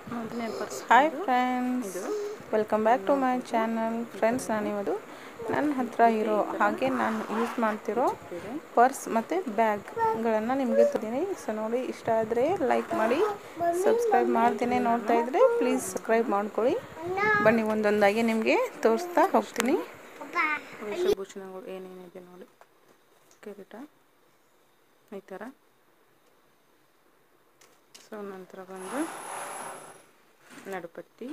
ಮೊದಲನೇ ಪರ್ಸ್ hi friends welcome back to my channel friends ನಾನಿವತ್ತು ನನ್ನ ಹತ್ರ ಇರೋ ಹಾಗೆ ನಾನು ಯೂಸ್ ಮಾಡ್ತಿರೋ ಪರ್ಸ್ ಮತ್ತು ಬ್ಯಾಗ್ಗಳನ್ನು ನಿಮಗೆ ತೋರಿಸ್ತೀನಿ ಸೊ ನೋಡಿ ಇಷ್ಟ ಆದರೆ ಲೈಕ್ ಮಾಡಿ ಸಬ್ಸ್ಕ್ರೈಬ್ ಮಾಡ್ತೀನಿ ನೋಡ್ತಾ ಇದ್ದರೆ ಪ್ಲೀಸ್ ಸಬ್ಸ್ಕ್ರೈಬ್ ಮಾಡ್ಕೊಳ್ಳಿ ಬನ್ನಿ ಒಂದೊಂದಾಗಿ ನಿಮಗೆ ತೋರಿಸ್ತಾ ಹೋಗ್ತೀನಿ ವೇಷಭೂಷಣಗಳು ಏನೇನಿದೆ ನೋಡಿ ಕಿರೀಟ ಈ ಥರ ಸೊ ನಂತರ ಬಂದು ನಡುಪಟ್ಟಿ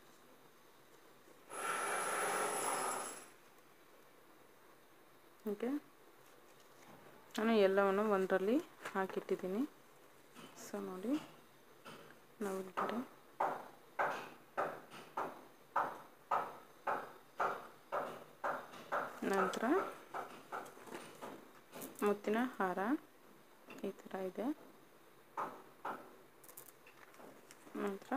ಓಕೆ ನಾನು ಎಲ್ಲವನ್ನು ಒಂದರಲ್ಲಿ ಹಾಕಿಟ್ಟಿದ್ದೀನಿ ಸೊ ನೋಡಿ ನವಲ್ಗೆರೆ ನಂತರ ಮುತ್ತಿನ ಹಾರ ಈ ಥರ ಇದೆ ನಂತರ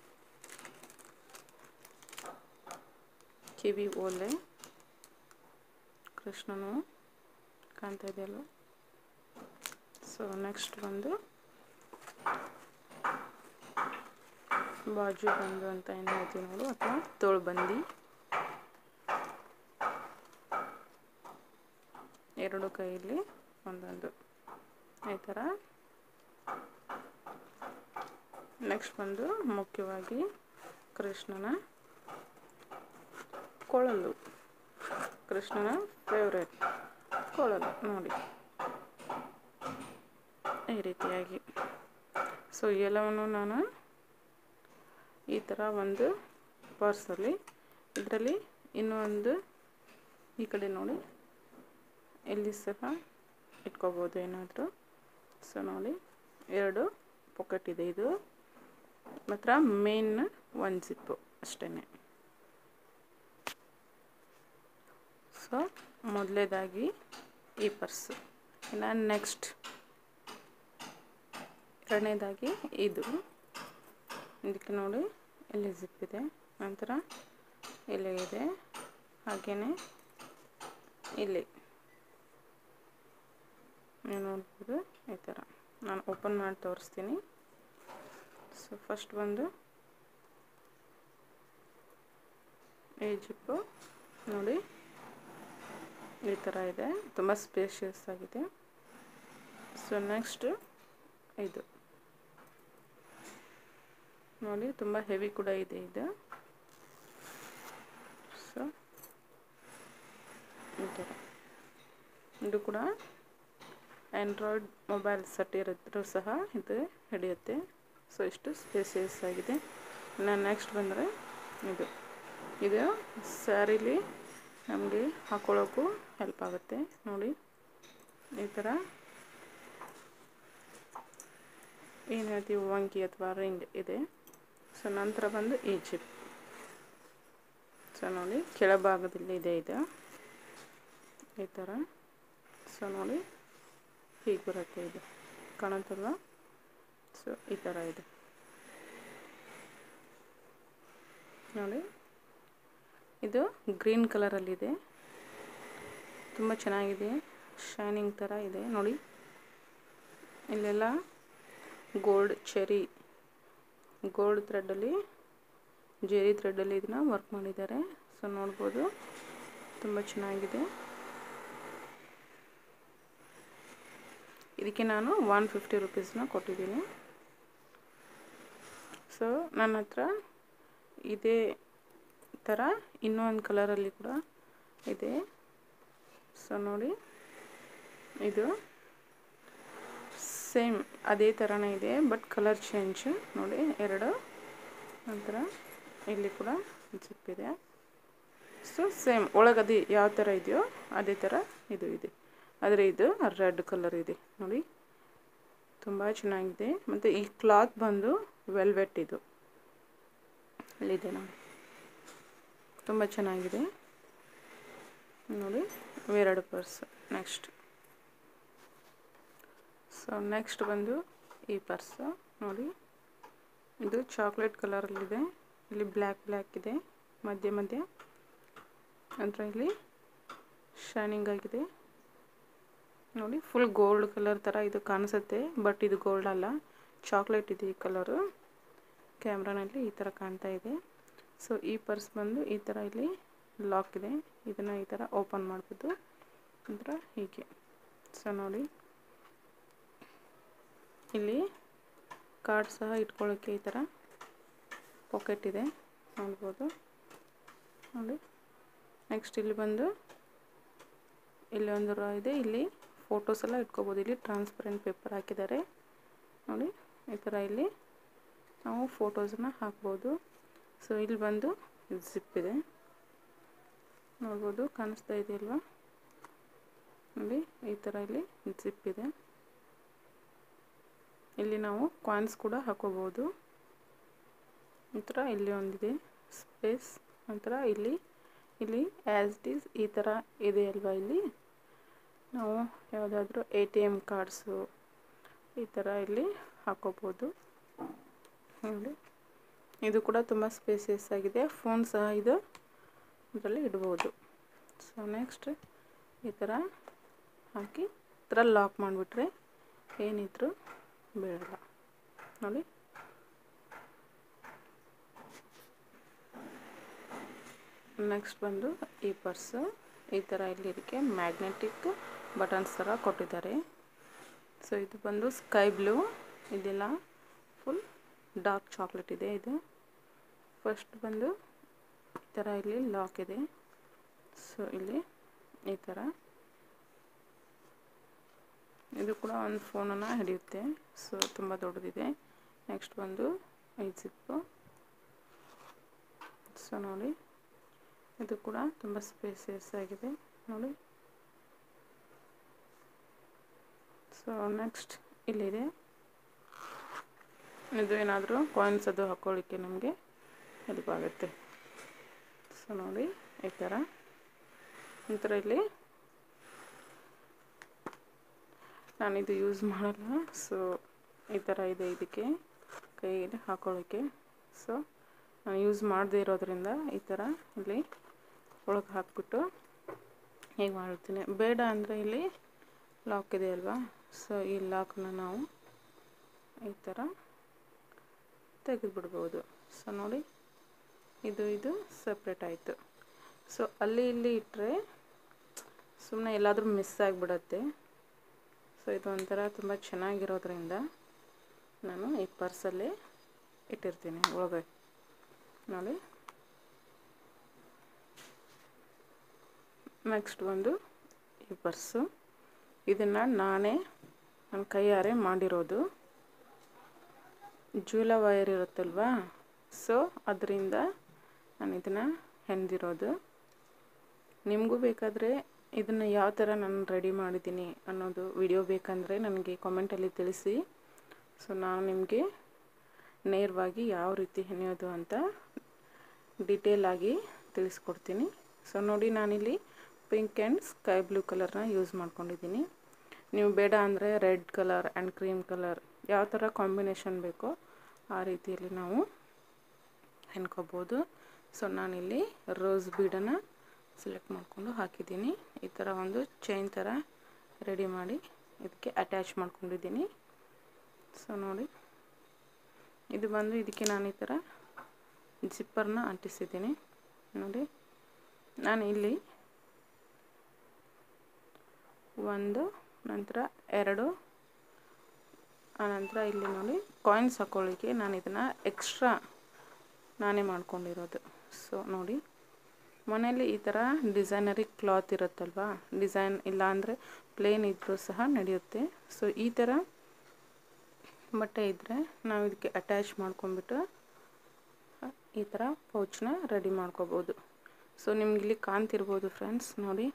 ಕಿವಿ ಓಲೆ ಕೃಷ್ಣನು ಕಾಣ್ತಾ ಇದೆಯಲ್ಲ ಸೊ ನೆಕ್ಸ್ಟ್ ಬಂದು ಬಾಜು ಬಂದು ಅಂತ ಏನು ಹೇಳ್ತೀವಿ ನೋಡು ಅಥವಾ ತೋಳ್ಬಂದಿ ಎರಡು ಕೈಯಲ್ಲಿ ಒಂದೊಂದು ಈ ಥರ ನೆಕ್ಸ್ಟ್ ಬಂದು ಮುಖ್ಯವಾಗಿ ಕೃಷ್ಣನ ಕೊಳಲು ಕೃಷ್ಣನ ಫೇವ್ರೇಟ್ ಕೊಳಲು ನೋಡಿ ಈ ರೀತಿಯಾಗಿ ಸೊ ಎಲ್ಲವನ್ನು ನಾನು ಈ ಥರ ಒಂದು ಪರ್ಸಲ್ಲಿ ಇದರಲ್ಲಿ ಇನ್ನೂ ಒಂದು ಈ ಕಡೆ ನೋಡಿ ಇಲ್ಲಿ ಸಹ ಇಟ್ಕೋಬೋದು ಏನಾದರೂ ಸೊ ನೋಡಿ ಎರಡು ಪಾಕೆಟ್ ಇದೆ ಇದು ಮಾತ್ರ ಮೇನ್ ಒಂದು ಜಿಪ್ಪು ಅಷ್ಟೇ ಸೊ ಮೊದಲೇದಾಗಿ ಈ ಪರ್ಸು ಇನ್ನು ನೆಕ್ಸ್ಟ್ ಎರಡನೇದಾಗಿ ಇದು ಇದಕ್ಕೆ ನೋಡಿ ಇಲ್ಲಿ ಜಿಪ್ ಇದೆ ನಂತರ ಇಲ್ಲಿ ಇದೆ ಹಾಗೆಯೇ ಇಲ್ಲಿ ನೀವು ನೋಡ್ಬೋದು ಈ ಥರ ನಾನು ಓಪನ್ ಮಾಡಿ ತೋರಿಸ್ತೀನಿ ಸೊ ಫಸ್ಟ್ ಬಂದು ಈ ಜಿಪ್ಪು ನೋಡಿ ಈ ಥರ ಇದೆ ತುಂಬ ಸ್ಪೇಷಿಯಸ್ ಆಗಿದೆ ಸೊ ನೆಕ್ಸ್ಟ್ ಇದು ನೋಡಿ ತುಂಬ ಹೆವಿ ಕೂಡ ಇದೆ ಇದು ಸೊ ಈ ಥರ ಇದು ಕೂಡ ಆ್ಯಂಡ್ರಾಯ್ಡ್ ಮೊಬೈಲ್ ಸೆಟ್ ಇರಿದ್ರೂ ಸಹ ಇದು ಹಿಡಿಯುತ್ತೆ ಸೊ ಇಷ್ಟು ಸ್ಪೇಸಿಯಸ್ ಆಗಿದೆ ಇನ್ನು ನೆಕ್ಸ್ಟ್ ಬಂದರೆ ಇದು ಇದು ಸ್ಯಾರಿಲಿ ನಮಗೆ ಹಾಕೊಳ್ಳೋಕ್ಕೂ ಹೆಲ್ಪ್ ಆಗುತ್ತೆ ನೋಡಿ ಈ ಥರ ಏನು ಹೇಳ್ತೀವಿ ವಂಕಿ ಅಥವಾ ರಿಂಗ್ ಇದೆ ಸೊ ನಂತರ ಬಂದು ಈ ಜಿಪ್ ಸೊ ನೋಡಿ ಕೆಳಭಾಗದಲ್ಲಿ ಇದೆ ಇದು ಈ ಥರ ಸೊ ನೋಡಿ ಹೀಗೆ ಬರುತ್ತೆ ಇದು ಕಾಣುತ್ತಲ್ವ ಸೊ ಈ ಥರ ಇದೆ ನೋಡಿ ಇದು ಗ್ರೀನ್ ಕಲರಲ್ಲಿದೆ ತುಂಬ ಚೆನ್ನಾಗಿದೆ ಶೈನಿಂಗ್ ಥರ ಇದೆ ನೋಡಿ ಇಲ್ಲೆಲ್ಲ ಗೋಲ್ಡ್ ಚೆರಿ ಗೋಲ್ಡ್ ಥ್ರೆಡ್ಡಲ್ಲಿ ಜೆರಿ ಥ್ರೆಡ್ಡಲ್ಲಿ ಇದನ್ನ ವರ್ಕ್ ಮಾಡಿದ್ದಾರೆ ಸೊ ನೋಡ್ಬೋದು ತುಂಬ ಚೆನ್ನಾಗಿದೆ ಇದಕ್ಕೆ ನಾನು ಒನ್ ಫಿಫ್ಟಿ ರುಪೀಸ್ನ ಕೊಟ್ಟಿದ್ದೀನಿ ಸೊ ನನ್ನ ಹತ್ರ ಇದೇ ಥರ ಇನ್ನೊಂದು ಕಲರಲ್ಲಿ ಕೂಡ ಇದೆ ಸೊ ನೋಡಿ ಇದು ಸೇಮ್ ಅದೇ ಥರನೇ ಇದೆ ಬಟ್ ಕಲರ್ ಚೇಂಜ್ ನೋಡಿ ಎರಡು ನಂತರ ಇಲ್ಲಿ ಕೂಡ ಜಿಪ್ ಇದೆ ಸೊ ಸೇಮ್ ಒಳಗದು ಯಾವ ಥರ ಇದೆಯೋ ಅದೇ ಥರ ಇದು ಇದೆ ಆದರೆ ಇದು ರೆಡ್ ಕಲರ್ ಇದೆ ನೋಡಿ ತುಂಬ ಚೆನ್ನಾಗಿದೆ ಮತ್ತು ಈ ಕ್ಲಾತ್ ಬಂದು ವೆಲ್ವೆಟ್ ಇದು ಅಲ್ಲಿದೆ ನೋಡಿ ತುಂಬ ಚೆನ್ನಾಗಿದೆ ನೋಡಿ ಎರಡು ಪರ್ಸ್ ನೆಕ್ಸ್ಟ್ ಸೊ ನೆಕ್ಸ್ಟ್ ಬಂದು ಈ ಪರ್ಸು ನೋಡಿ ಇದು ಚಾಕ್ಲೇಟ್ ಕಲರಲ್ಲಿದೆ ಇಲ್ಲಿ ಬ್ಲ್ಯಾಕ್ ಬ್ಲ್ಯಾಕ್ ಇದೆ ಮಧ್ಯೆ ಮಧ್ಯೆ ನಂತರ ಇಲ್ಲಿ ಶೈನಿಂಗ್ ಆಗಿದೆ ನೋಡಿ ಫುಲ್ ಗೋಲ್ಡ್ ಕಲರ್ ಥರ ಇದು ಕಾಣಿಸುತ್ತೆ ಬಟ್ ಇದು ಗೋಲ್ಡ್ ಅಲ್ಲ ಚಾಕ್ಲೇಟ್ ಇದೆ ಈ ಕಲರು ಕ್ಯಾಮ್ರಾನಲ್ಲಿ ಈ ಥರ ಕಾಣ್ತಾ ಇದೆ ಸೊ ಈ ಪರ್ಸ್ ಬಂದು ಈ ಥರ ಇಲ್ಲಿ ಲಾಕ್ ಇದೆ ಇದನ್ನು ಈ ಥರ ಓಪನ್ ಮಾಡ್ಬೋದು ನಂತರ ಹೀಗೆ ಸೊ ನೋಡಿ ಇಲ್ಲಿ ಕಾರ್ಡ್ ಸಹ ಇಟ್ಕೊಳ್ಳೋಕ್ಕೆ ಈ ಥರ ಪಾಕೆಟ್ ಇದೆ ನೋಡ್ಬೋದು ನೋಡಿ ನೆಕ್ಸ್ಟ್ ಇಲ್ಲಿ ಬಂದು ಇಲ್ಲಿ ಒಂದು ರಾ ಇದೆ ಇಲ್ಲಿ ಫೋಟೋಸ್ ಎಲ್ಲ ಇಟ್ಕೋಬೋದು ಇಲ್ಲಿ ಟ್ರಾನ್ಸ್ಪರೆಂಟ್ ಪೇಪರ್ ಹಾಕಿದ್ದಾರೆ ನೋಡಿ ಈ ಥರ ಇಲ್ಲಿ ನಾವು ಫೋಟೋಸನ್ನ ಹಾಕ್ಬೋದು ಸೊ ಇಲ್ಲಿ ಬಂದು ಜಿಪ್ ಇದೆ ನೋಡ್ಬೋದು ಕಾಣಿಸ್ತಾ ಇದೆಯಲ್ವಾ ನೋಡಿ ಈ ಥರ ಇಲ್ಲಿ ಜಿಪ್ ಇದೆ ಇಲ್ಲಿ ನಾವು ಕಾಯಿನ್ಸ್ ಕೂಡ ಹಾಕೋಬೋದು ನಂತರ ಇಲ್ಲಿ ಒಂದಿದೆ ಸ್ಪೇಸ್ ನಂತರ ಇಲ್ಲಿ ಇಲ್ಲಿ ಆ್ಯಸ್ ಇಟ್ ಈಸ್ ಈ ಥರ ಇದೆ ಅಲ್ವಾ ಇಲ್ಲಿ ನಾವು ಯಾವುದಾದ್ರೂ ಎ ಟಿ ಎಮ್ ಕಾರ್ಡ್ಸು ಈ ಥರ ಇಲ್ಲಿ ಹಾಕೋಬೋದು ನೋಡಿ ಇದು ಕೂಡ ತುಂಬ ಸ್ಪೇಸಿಯಸ್ ಆಗಿದೆ ಫೋನ್ ಸಹ ಇದು ಇದರಲ್ಲಿ ಇಡ್ಬೋದು ಸೊ ನೆಕ್ಸ್ಟ್ ಈ ಥರ ಹಾಕಿ ಈ ಥರ ಲಾಕ್ ಮಾಡಿಬಿಟ್ರೆ ಏನಿದ್ರು ಬೀಳಲ್ಲ ನೋಡಿ ನೆಕ್ಸ್ಟ್ ಬಂದು ಈ ಪರ್ಸು ಈ ಥರ ಇಲ್ಲಿ ಇದಕ್ಕೆ ಮ್ಯಾಗ್ನೆಟಿಕ್ ಬಟನ್ಸ್ ಥರ ಕೊಟ್ಟಿದ್ದಾರೆ ಸೊ ಇದು ಬಂದು ಸ್ಕೈ ಬ್ಲೂ ಇದೆಲ್ಲ ಫುಲ್ ಡಾರ್ಕ್ ಚಾಕ್ಲೇಟ್ ಇದೆ ಇದು ಫಸ್ಟ್ ಬಂದು ಈ ಥರ ಇಲ್ಲಿ ಲಾಕ್ ಇದೆ ಸೊ ಇಲ್ಲಿ ಈ ಥರ ಇದು ಕೂಡ ಒಂದು ಫೋನನ್ನು ಹಿಡಿಯುತ್ತೆ ಸೊ ತುಂಬ ದೊಡ್ಡದಿದೆ ನೆಕ್ಸ್ಟ್ ಬಂದು ಈ ಜಿಪ್ಪು ಸೊ ನೋಡಿ ಇದು ಕೂಡ ತುಂಬ ಸ್ಪೇಸಿಯಸ್ ಆಗಿದೆ ನೋಡಿ ಸೊ ನೆಕ್ಸ್ಟ್ ಇಲ್ಲಿದೆ ಇದು ಏನಾದರೂ ಕಾಯಿನ್ಸ್ ಅದು ಹಾಕ್ಕೊಳ್ಳಿಕ್ಕೆ ನಮಗೆ ಹೆಲ್ಪ್ ಆಗುತ್ತೆ ಸೊ ನೋಡಿ ಈ ಥರ ನಂತರ ಇಲ್ಲಿ ನಾನಿದು ಯೂಸ್ ಮಾಡಲ್ಲ ಸೊ ಈ ಥರ ಇದೆ ಇದಕ್ಕೆ ಕೈಗೆ ಹಾಕೊಳ್ಳೋಕ್ಕೆ ಸೊ ನಾನು ಯೂಸ್ ಮಾಡದೇ ಇರೋದ್ರಿಂದ ಈ ಥರ ಇಲ್ಲಿ ಒಳಗೆ ಹಾಕ್ಬಿಟ್ಟು ಹೇಗೆ ಮಾಡ್ತೀನಿ ಬೇಡ ಅಂದರೆ ಇಲ್ಲಿ ಲಾಕ್ ಇದೆ ಅಲ್ವಾ ಸೊ ಈ ಲಾಕ್ನ ನಾವು ಈ ಥರ ತೆಗೆದುಬಿಡ್ಬೋದು ಸೊ ನೋಡಿ ಇದು ಇದು ಸಪ್ರೇಟ್ ಆಯಿತು ಸೊ ಅಲ್ಲಿ ಇಲ್ಲಿ ಇಟ್ಟರೆ ಸುಮ್ಮನೆ ಎಲ್ಲಾದರೂ ಮಿಸ್ ಆಗಿಬಿಡತ್ತೆ ಸೊ ಇದು ಒಂಥರ ತುಂಬ ಚೆನ್ನಾಗಿರೋದ್ರಿಂದ ನಾನು ಈ ಪರ್ಸಲ್ಲೇ ಇಟ್ಟಿರ್ತೀನಿ ಒಳಗೆ ನೋಡಿ ನೆಕ್ಸ್ಟ್ ಒಂದು ಈ ಪರ್ಸು ಇದನ್ನು ನಾನೇ ನನ್ನ ಕೈಯಾರೆ ಮಾಡಿರೋದು ಜೂಲ ವೈರ್ ಇರುತ್ತಲ್ವಾ ಸೊ ಅದರಿಂದ ನಾನು ಇದನ್ನು ಹೆಂದಿರೋದು ನಿಮಗೂ ಬೇಕಾದರೆ ಇದನ್ನು ಯಾವ ಥರ ನಾನು ರೆಡಿ ಮಾಡಿದ್ದೀನಿ ಅನ್ನೋದು ವಿಡಿಯೋ ಬೇಕಂದರೆ ನನಗೆ ಕಾಮೆಂಟಲ್ಲಿ ತಿಳಿಸಿ ಸೊ ನಾನು ನಿಮಗೆ ನೇರವಾಗಿ ಯಾವ ರೀತಿ ಹೆಣೆಯೋದು ಅಂತ ಡೀಟೇಲ್ ಆಗಿ ತಿಳಿಸ್ಕೊಡ್ತೀನಿ ಸೊ ನೋಡಿ ನಾನಿಲ್ಲಿ ಪಿಂಕ್ ಆ್ಯಂಡ್ ಸ್ಕೈ ಬ್ಲೂ ಕಲರ್ನ ಯೂಸ್ ಮಾಡ್ಕೊಂಡಿದ್ದೀನಿ ನೀವು ಬೇಡ ಅಂದರೆ red colour and cream colour ಯಾವ ಥರ ಕಾಂಬಿನೇಷನ್ ಬೇಕೋ ಆ ರೀತಿಯಲ್ಲಿ ನಾವು ಹೆಣ್ಕೋಬೋದು ಸೊ ನಾನಿಲ್ಲಿ ರೋಸ್ ಬೀಡನ್ನು ಸೆಲೆಕ್ಟ್ ಮಾಡಿಕೊಂಡು ಹಾಕಿದ್ದೀನಿ ಈ ಥರ ಒಂದು ಚೈನ್ ಥರ ರೆಡಿ ಮಾಡಿ ಇದಕ್ಕೆ ಅಟ್ಯಾಚ್ ಮಾಡ್ಕೊಂಡಿದ್ದೀನಿ ಸೊ ನೋಡಿ ಇದು ಬಂದು ಇದಕ್ಕೆ ನಾನು ಈ ಥರ ಜಿಪ್ಪರ್ನ ಅಂಟಿಸಿದ್ದೀನಿ ನೋಡಿ ನಾನು ಇಲ್ಲಿ ಒಂದು ನಂತರ ಎರಡು ಆನಂತರ ಇಲ್ಲಿ ನೋಡಿ ಕಾಯಿನ್ಸ್ ಹಾಕೊಳ್ಳಿಕ್ಕೆ ನಾನು ಇದನ್ನು ಎಕ್ಸ್ಟ್ರಾ ನಾನೇ ಮಾಡ್ಕೊಂಡಿರೋದು ಸೊ ನೋಡಿ ಮನೆಯಲ್ಲಿ ಈ ಥರ ಡಿಸೈನರಿ ಕ್ಲಾತ್ ಇರುತ್ತಲ್ವಾ ಡಿಸೈನ್ ಇಲ್ಲ ಅಂದರೆ ಪ್ಲೇನ್ ಇದ್ದರೂ ಸಹ ನಡೆಯುತ್ತೆ ಸೊ ಈ ಥರ ಬಟ್ಟೆ ಇದ್ದರೆ ನಾವು ಇದಕ್ಕೆ ಅಟ್ಯಾಚ್ ಮಾಡ್ಕೊಂಬಿಟ್ಟು ಈ ಥರ ಪೌಚ್ನ ರೆಡಿ ಮಾಡ್ಕೋಬೋದು ಸೊ ನಿಮ್ಗೆ ಇಲ್ಲಿ ಕಾಣ್ತಿರ್ಬೋದು ಫ್ರೆಂಡ್ಸ್ ನೋಡಿ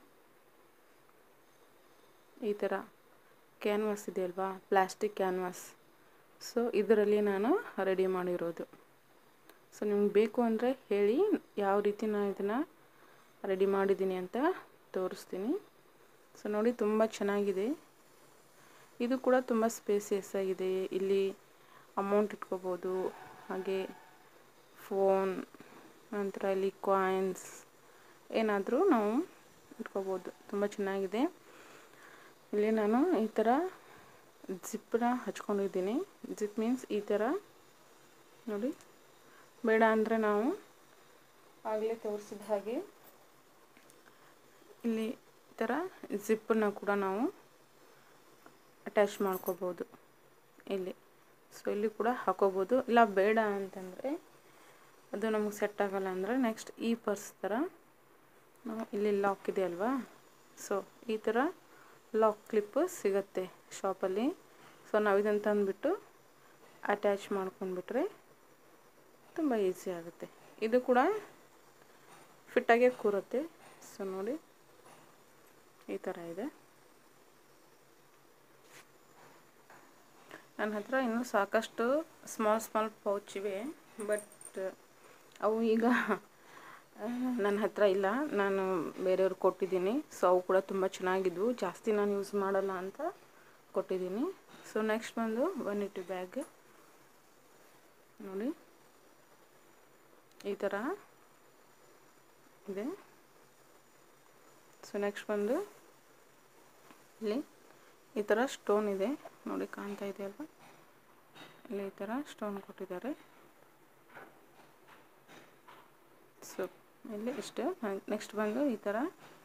ಈ ಥರ ಕ್ಯಾನ್ವಾಸ್ ಇದೆ ಅಲ್ವಾ ಪ್ಲಾಸ್ಟಿಕ್ ಕ್ಯಾನ್ವಾಸ್ ಸೊ ಇದರಲ್ಲಿ ನಾನು ರೆಡಿ ಮಾಡಿರೋದು ಸೊ ನಿಮ್ಗೆ ಬೇಕು ಅಂದರೆ ಹೇಳಿ ಯಾವ ರೀತಿ ನಾನು ಇದನ್ನು ರೆಡಿ ಮಾಡಿದ್ದೀನಿ ಅಂತ ತೋರಿಸ್ತೀನಿ ಸೊ ನೋಡಿ ತುಂಬ ಚೆನ್ನಾಗಿದೆ ಇದು ಕೂಡ ತುಂಬ ಸ್ಪೇಸಿಯಸ್ ಆಗಿದೆ ಇಲ್ಲಿ ಅಮೌಂಟ್ ಇಟ್ಕೋಬೋದು ಹಾಗೆ ಫೋನ್ ನಂತರ ಇಲ್ಲಿ ಕಾಯಿನ್ಸ್ ಏನಾದರೂ ನಾವು ಇಟ್ಕೋಬೋದು ತುಂಬ ಚೆನ್ನಾಗಿದೆ ಇಲ್ಲಿ ನಾನು ಈ ಥರ ಜಿಪ್ಪನ್ನ ಹಚ್ಕೊಂಡಿದ್ದೀನಿ ಜಿಪ್ ಮೀನ್ಸ್ ಈ ಥರ ನೋಡಿ ಬೇಡ ಅಂದರೆ ನಾವು ಆಗಲೇ ತೋರಿಸಿದ ಹಾಗೆ ಇಲ್ಲಿ ಈ ಥರ ಜಿಪ್ಪನ್ನು ಕೂಡ ನಾವು ಅಟ್ಯಾಚ್ ಮಾಡ್ಕೋಬೋದು ಇಲ್ಲಿ ಸೊ ಇಲ್ಲಿ ಕೂಡ ಹಾಕೋಬೋದು ಇಲ್ಲ ಬೇಡ ಅಂತಂದರೆ ಅದು ನಮಗೆ ಸೆಟ್ ಆಗಲ್ಲ ಅಂದರೆ ನೆಕ್ಸ್ಟ್ ಈ ಪರ್ಸ್ ಥರ ನಾವು ಇಲ್ಲಿ ಲಾಕ್ ಇದೆ ಅಲ್ವಾ ಸೊ ಈ ಥರ ಲಾಕ್ ಕ್ಲಿಪ್ಪು ಸಿಗುತ್ತೆ ಶಾಪಲ್ಲಿ ಸೊ ನಾವು ಇದನ್ನು ತಂದುಬಿಟ್ಟು ಅಟ್ಯಾಚ್ ಮಾಡ್ಕೊಂಡ್ಬಿಟ್ರೆ ತುಂಬ ಈಸಿ ಆಗುತ್ತೆ ಇದು ಕೂಡ ಫಿಟ್ಟಾಗೆ ಕೂರುತ್ತೆ ಸೊ ನೋಡಿ ಈ ಥರ ಇದೆ ನನ್ನ ಹತ್ರ ಇನ್ನೂ ಸಾಕಷ್ಟು ಸ್ಮಾಲ್ ಸ್ಮಾಲ್ ಪೌಚ್ ಇವೆ ಬಟ್ ಅವು ಈಗ ನನ್ನ ಹತ್ರ ಇಲ್ಲ ನಾನು ಬೇರೆಯವ್ರಿಗೆ ಕೊಟ್ಟಿದ್ದೀನಿ ಸೊ ಅವು ಕೂಡ ತುಂಬ ಚೆನ್ನಾಗಿದ್ವು ಜಾಸ್ತಿ ನಾನು ಯೂಸ್ ಮಾಡಲ್ಲ ಅಂತ ಕೊಟ್ಟಿದ್ದೀನಿ ಸೊ ನೆಕ್ಸ್ಟ್ ಬಂದು ಒನ್ ಇಟ್ಟು ಬ್ಯಾಗ್ ನೋಡಿ ಈ ಥರ ಇದೆ ಸೊ ನೆಕ್ಸ್ಟ್ ಬಂದು ಇಲ್ಲಿ ಈ ಥರ ಸ್ಟೋನ್ ಇದೆ ನೋಡಿ ಕಾಣ್ತಾ ಇದೆ ಅಲ್ವಾ ಇಲ್ಲಿ ಈ ಥರ ಸ್ಟೋನ್ ಕೊಟ್ಟಿದ್ದಾರೆ ಸೊ ಇಲ್ಲಿ ಇಷ್ಟು ನೆಕ್ಸ್ಟ್ ಬಂದು ಈ ಥರ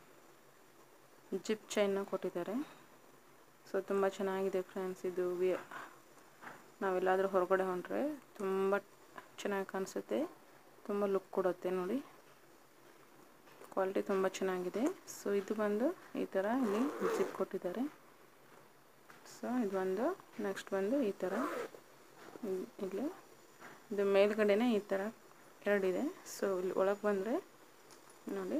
ಜಿಪ್ ಚೈನ್ನ ಕೊಟ್ಟಿದ್ದಾರೆ ಸೊ ತುಂಬ ಚೆನ್ನಾಗಿದೆ ಫ್ರೆಂಡ್ಸ್ ಇದು ವಿ ನಾವೆಲ್ಲಾದರೂ ಹೊರಗಡೆ ಹೊಂಟ್ರೆ ತುಂಬ ಚೆನ್ನಾಗಿ ಕಾಣಿಸುತ್ತೆ ತುಂಬ ಲುಕ್ ಕೊಡುತ್ತೆ ನೋಡಿ ಕ್ವಾಲಿಟಿ ತುಂಬ ಚೆನ್ನಾಗಿದೆ ಸೊ ಇದು ಬಂದು ಈ ಥರ ಇಲ್ಲಿ ಜಿಪ್ ಕೊಟ್ಟಿದ್ದಾರೆ ಸೊ ಇದು ಬಂದು ನೆಕ್ಸ್ಟ್ ಬಂದು ಈ ಥರ ಇಲ್ಲಿ ಇದು ಮೇಲ್ಗಡೆನೇ ಈ ಥರ ಎರಡಿದೆ ಸೊ ಇಲ್ಲಿ ಒಳಗೆ ಬಂದರೆ ನೋಡಿ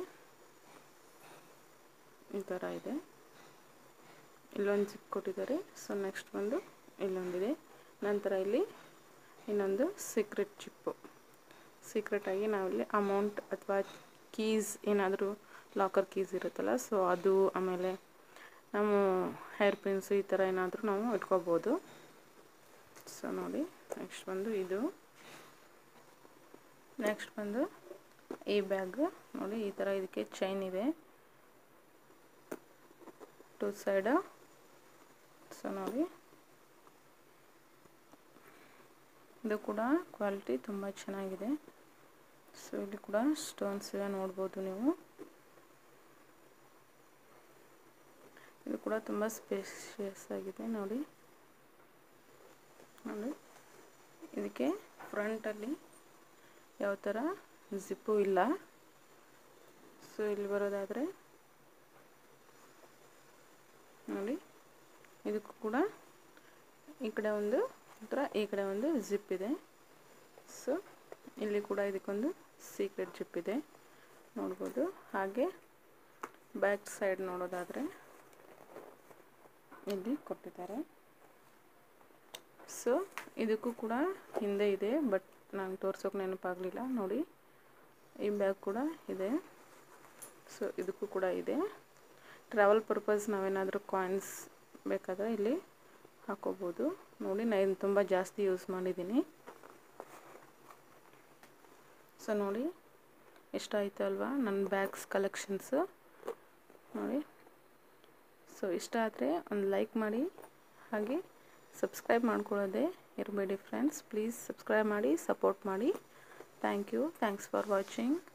ಈ ಥರ ಇದೆ ಇಲ್ಲೊಂದು ಜಿಪ್ ಕೊಟ್ಟಿದ್ದಾರೆ ಸೊ ನೆಕ್ಸ್ಟ್ ಬಂದು ಇಲ್ಲೊಂದಿದೆ ನಂತರ ಇಲ್ಲಿ ಇನ್ನೊಂದು ಸೀಕ್ರೆಟ್ ಚಿಪ್ಪು ಸೀಕ್ರೆಟಾಗಿ ನಾವಿಲ್ಲಿ ಅಮೌಂಟ್ ಅಥವಾ ಕೀಸ್ ಏನಾದರೂ ಲಾಕರ್ ಕೀಸ್ ಇರುತ್ತಲ್ಲ ಸೊ ಅದು ಆಮೇಲೆ ನಾವು ಹೇರ್ ಪಿನ್ಸು ಈ ಥರ ಏನಾದರೂ ನಾವು ಇಟ್ಕೋಬೋದು ಸೊ ನೋಡಿ ನೆಕ್ಸ್ಟ್ ಬಂದು ಇದು ನೆಕ್ಸ್ಟ್ ಬಂದು ಈ ಬ್ಯಾಗ್ ನೋಡಿ ಈ ಥರ ಇದಕ್ಕೆ ಚೈನ್ ಇದೆ ಟು ಸೈಡ್ ಸೊ ನೋಡಿ ಇದು ಕೂಡ ಕ್ವಾಲಿಟಿ ತುಂಬ ಚೆನ್ನಾಗಿದೆ ಸೊ ಇಲ್ಲಿ ಕೂಡ ಸ್ಟೋನ್ಸ್ ಇದೆ ನೋಡ್ಬೋದು ನೀವು ಇದು ಕೂಡ ತುಂಬ ಸ್ಪೇಷಿಯಸ್ ಆಗಿದೆ ನೋಡಿ ನೋಡಿ ಇದಕ್ಕೆ ಫ್ರಂಟಲ್ಲಿ ಯಾವ ಥರ ಜಿಪ್ಪು ಇಲ್ಲ ಸೊ ಇಲ್ಲಿ ಬರೋದಾದರೆ ನೋಡಿ ಇದಕ್ಕೂ ಕೂಡ ಈ ಕಡೆ ಒಂದು ಥರ ಈ ಕಡೆ ಒಂದು ಜಿಪ್ ಇದೆ ಸೊ ಇಲ್ಲಿ ಕೂಡ ಇದಕ್ಕೊಂದು ಸೀಕ್ರೆಟ್ ಜಿಪ್ ಇದೆ ನೋಡ್ಬೋದು ಹಾಗೆ ಬ್ಯಾಕ್ ಸೈಡ್ ನೋಡೋದಾದರೆ ಇಲ್ಲಿ ಕೊಟ್ಟಿದ್ದಾರೆ ಸೊ ಇದಕ್ಕೂ ಕೂಡ ಹಿಂದೆ ಇದೆ ಬಟ್ ನಾನು ತೋರ್ಸೋಕೆ ನೆನಪಾಗಲಿಲ್ಲ ನೋಡಿ ಈ ಬ್ಯಾಗ್ ಕೂಡ ಇದೆ ಸೊ ಇದಕ್ಕೂ ಕೂಡ ಇದೆ ಟ್ರಾವೆಲ್ ಪರ್ಪಸ್ ನಾವೇನಾದರೂ ಕಾಯಿನ್ಸ್ ಬೇಕಾದರೆ ಇಲ್ಲಿ ಹಾಕೋಬೋದು ನೋಡಿ ನಾನು ತುಂಬ ಜಾಸ್ತಿ ಯೂಸ್ ಮಾಡಿದ್ದೀನಿ ಸೊ ನೋಡಿ ಎಷ್ಟಾಯಿತು ಅಲ್ವಾ ನನ್ನ ಬ್ಯಾಗ್ಸ್ ಕಲೆಕ್ಷನ್ಸು ನೋಡಿ ಸೊ ಇಷ್ಟ ಆದರೆ ಒಂದು ಲೈಕ್ ಮಾಡಿ ಹಾಗೆ ಸಬ್ಸ್ಕ್ರೈಬ್ ಮಾಡ್ಕೊಳ್ಳೋದೇ ಇರಬೇಡಿ ಫ್ರೆಂಡ್ಸ್ ಪ್ಲೀಸ್ ಸಬ್ಸ್ಕ್ರೈಬ್ ಮಾಡಿ ಸಪೋರ್ಟ್ ಮಾಡಿ thank you thanks for watching